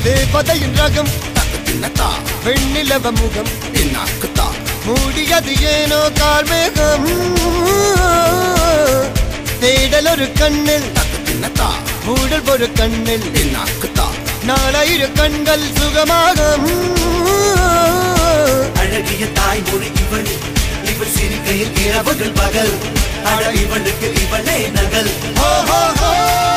தேவதையின் ரகம் தின்னத்தா வெண்ணிலவ முகம் இன்னாக்குத்தா மூடியது ஏனோ கார்மேகம் தேடல் ஒரு கண்ணில் தின்னத்தா மூடல் ஒரு கண்ணில் இன்னாக்குத்தா நாலாயிர கண்கள் சுகமாக அழகிய தாய்மொழி இவள் இவள் சிரிக்கையில் இரவுகள் பகல் அழ இவளுக்கு இவளே நகல் ஹோ ஹோ ஹோ